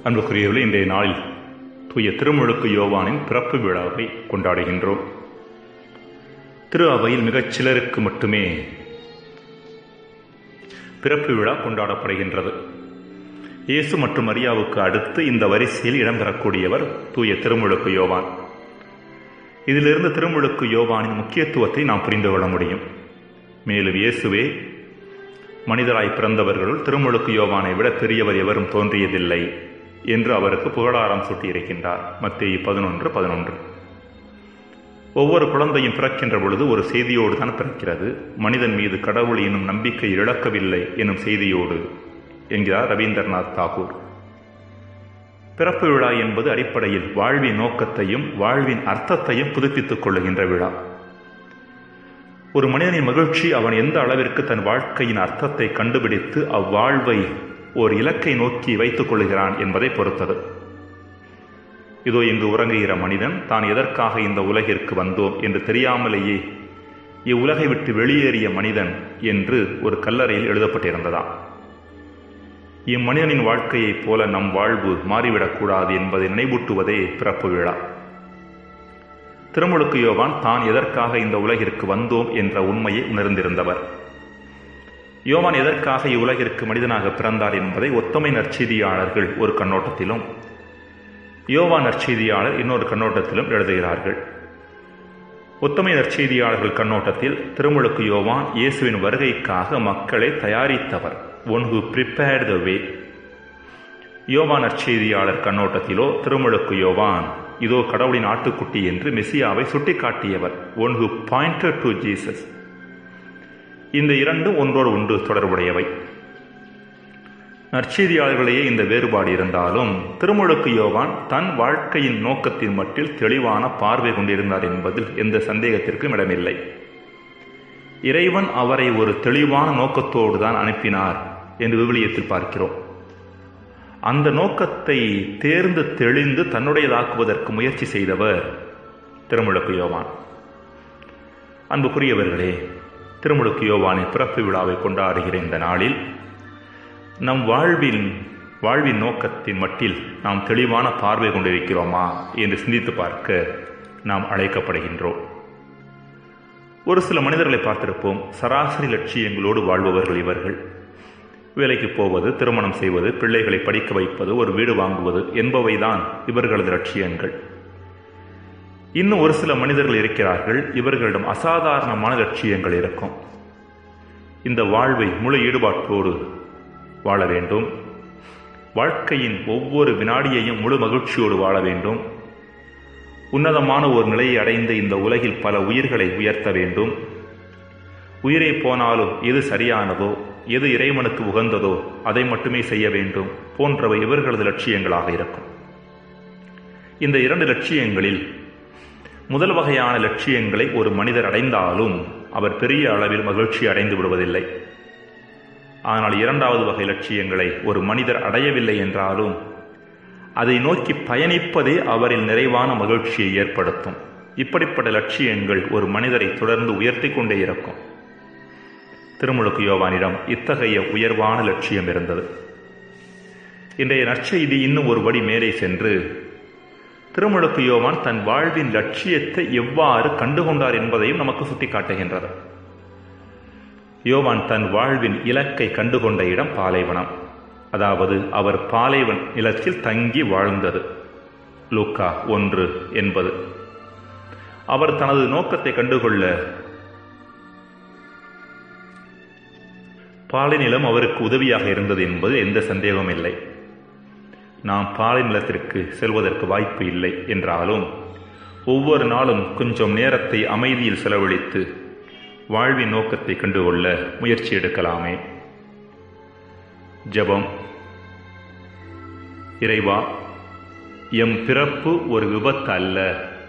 அன்புக்குரியவர்களே இன்றைய நாளில் தூய திருமுழுக்கு யோவானின் பிறப்பு விழாவை கொண்டாடுகின்றோம் திரு அவையில் மிகச் சிலருக்கு மட்டுமே பிறப்பு விழா கொண்டாடப்படுகின்றது இயேசு மற்றும் மரியாவுக்கு அடுத்து இந்த வரிசையில் இடம்பெறக்கூடியவர் தூய திருமுழுக்கு யோவான் இதிலிருந்து திருமுழுக்கு யோவானின் முக்கியத்துவத்தை நாம் புரிந்து கொள்ள முடியும் மேலும் இயேசுவே மனிதராய் பிறந்தவர்களுள் திருமுழுக்கு யோவானை விட பெரியவர் எவரும் தோன்றியதில்லை என்று அவருக்கு புகழாரம் சூட்டியிருக்கின்றார் மத்திய பதினொன்று பதினொன்று ஒவ்வொரு குழந்தையும் பிறக்கின்ற பொழுது ஒரு செய்தியோடு தான் பிறக்கிறது மனிதன் மீது கடவுள் எனும் நம்பிக்கை இழக்கவில்லை எனும் செய்தியோடு என்கிறார் ரவீந்திரநாத் தாகூர் பிறப்பு விழா என்பது அடிப்படையில் வாழ்வின் நோக்கத்தையும் வாழ்வின் அர்த்தத்தையும் புதுப்பித்துக் கொள்ளுகின்ற விழா ஒரு மனிதனின் மகிழ்ச்சி அவன் எந்த அளவிற்கு தன் வாழ்க்கையின் அர்த்தத்தை கண்டுபிடித்து அவ்வாழ்வை ஒரு இலக்கை நோக்கி வைத்துக் கொள்கிறான் என்பதை பொறுத்தது இதோ இங்கு உறங்குகிற மனிதன் தான் எதற்காக இந்த உலகிற்கு வந்தோம் என்று தெரியாமலேயே இவ்வுலகை விட்டு வெளியேறிய மனிதன் என்று ஒரு கல்லறையில் எழுதப்பட்டிருந்ததா இம்மனிதனின் வாழ்க்கையைப் போல நம் வாழ்வு மாறிவிடக்கூடாது என்பதை நினைவூட்டுவதே பிறப்பு விழா திருமுழுக்கு யோவான் தான் எதற்காக இந்த உலகிற்கு வந்தோம் என்ற உண்மையை உணர்ந்திருந்தவர் யோவான் எதற்காக இவ்வுலகிற்கு மனிதனாக பிறந்தார் என்பதை ஒத்தமை நற்செய்தியாளர்கள் ஒரு கண்ணோட்டத்திலும் யோவான் நற்செய்தியாளர் இன்னொரு கண்ணோட்டத்திலும் எழுதுகிறார்கள் ஒத்தமை நற்செய்தியாளர்கள் கண்ணோட்டத்தில் திருமுழுக்கு யோவான் இயேசுவின் வருகைக்காக மக்களை தயாரித்தவர் one who prepared the way யோவான் நற்செய்தியாளர் கண்ணோட்டத்திலோ திருமுழுக்கு யோவான் இதோ கடவுளின் ஆட்டுக்குட்டி என்று மெசியாவை சுட்டிக்காட்டியவர் one who pointed to Jesus இந்த இரண்டும் ஒன்றோடு ஒன்று தொடர்புடையவை நற்செய்தியாளர்களையே இந்த வேறுபாடு இருந்தாலும் திருமுழுக்கு யோவான் தன் வாழ்க்கையின் நோக்கத்தின் மட்டில் தெளிவான பார்வை கொண்டிருந்தார் என்பதில் எந்த சந்தேகத்திற்கும் இடமில்லை இறைவன் அவரை ஒரு தெளிவான நோக்கத்தோடு தான் அனுப்பினார் என்று விவிலியத்தில் பார்க்கிறோம் அந்த நோக்கத்தை தேர்ந்து தெளிந்து தன்னுடையதாக்குவதற்கு முயற்சி செய்தவர் திருமுழுக்கு யோவான் அன்புக்குரியவர்களே திருமுழுக்கு யோவானின் பிறப்பு விழாவை கொண்டாடுகிற இந்த நாளில் நம் வாழ்வின் வாழ்வின் நோக்கத்தின் மட்டில் நாம் தெளிவான பார்வை கொண்டிருக்கிறோமா என்று சிந்தித்து பார்க்க நாம் அழைக்கப்படுகின்றோம் ஒரு சில மனிதர்களை பார்த்திருப்போம் சராசரி லட்சியங்களோடு வாழ்பவர்கள் இவர்கள் வேலைக்கு போவது திருமணம் செய்வது பிள்ளைகளை படிக்க வைப்பது ஒரு வீடு வாங்குவது என்பவைதான் இவர்களது லட்சியங்கள் இன்னும் ஒரு சில மனிதர்கள் இருக்கிறார்கள் இவர்களிடம் அசாதாரணமான லட்சியங்கள் இருக்கும் இந்த வாழ்வை முழு ஈடுபாட்டோடு வாழ வேண்டும் வாழ்க்கையின் ஒவ்வொரு வினாடியையும் முழு மகிழ்ச்சியோடு வாழ வேண்டும் உன்னதமான ஒரு நிலையை அடைந்த இந்த உலகில் பல உயிர்களை உயர்த்த வேண்டும் உயிரே போனாலும் எது சரியானதோ எது இறைவனுக்கு உகந்ததோ அதை மட்டுமே செய்ய வேண்டும் போன்றவை இவர்களது லட்சியங்களாக இருக்கும் இந்த இரண்டு லட்சியங்களில் முதல் வகையான லட்சியங்களை ஒரு மனிதர் அடைந்தாலும் அவர் பெரிய அளவில் மகிழ்ச்சி அடைந்து விடுவதில்லை ஆனால் இரண்டாவது வகை லட்சியங்களை ஒரு மனிதர் அடையவில்லை என்றாலும் அதை நோக்கி பயணிப்பதே அவரில் நிறைவான மகிழ்ச்சியை ஏற்படுத்தும் இப்படிப்பட்ட லட்சியங்கள் ஒரு மனிதரை தொடர்ந்து உயர்த்தி கொண்டே இருக்கும் திருமுழுக்கு யோவானிடம் இத்தகைய உயர்வான லட்சியம் இருந்தது இன்றைய நற்செய்தி இன்னும் ஒரு படி மேலே சென்று திருமுழுக்கு யோவான் தன் வாழ்வின் லட்சியத்தை எவ்வாறு கண்டுகொண்டார் என்பதையும் நமக்கு சுட்டிக்காட்டுகின்றது யோவான் தன் வாழ்வின் இலக்கை கண்டுகொண்ட இடம் பாலைவனம் அதாவது அவர் பாலைவன் நிலத்தில் தங்கி வாழ்ந்தது லூக்கா ஒன்று என்பது அவர் தனது நோக்கத்தை கண்டுகொள்ள பாலை நிலம் அவருக்கு உதவியாக இருந்தது என்பது எந்த சந்தேகமும் இல்லை நாம் பாலை நிலத்திற்கு செல்வதற்கு வாய்ப்பு இல்லை என்றாலும் ஒவ்வொரு நாளும் கொஞ்சம் நேரத்தை அமைதியில் செலவழித்து வாழ்வின் நோக்கத்தை கண்டுகொள்ள முயற்சி எடுக்கலாமே ஜபம் இறைவா எம் பிறப்பு ஒரு விபத்து அல்ல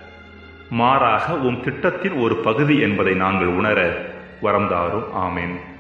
மாறாக உம் திட்டத்தின் ஒரு பகுதி என்பதை நாங்கள் உணர வரந்தாரும் ஆமேன்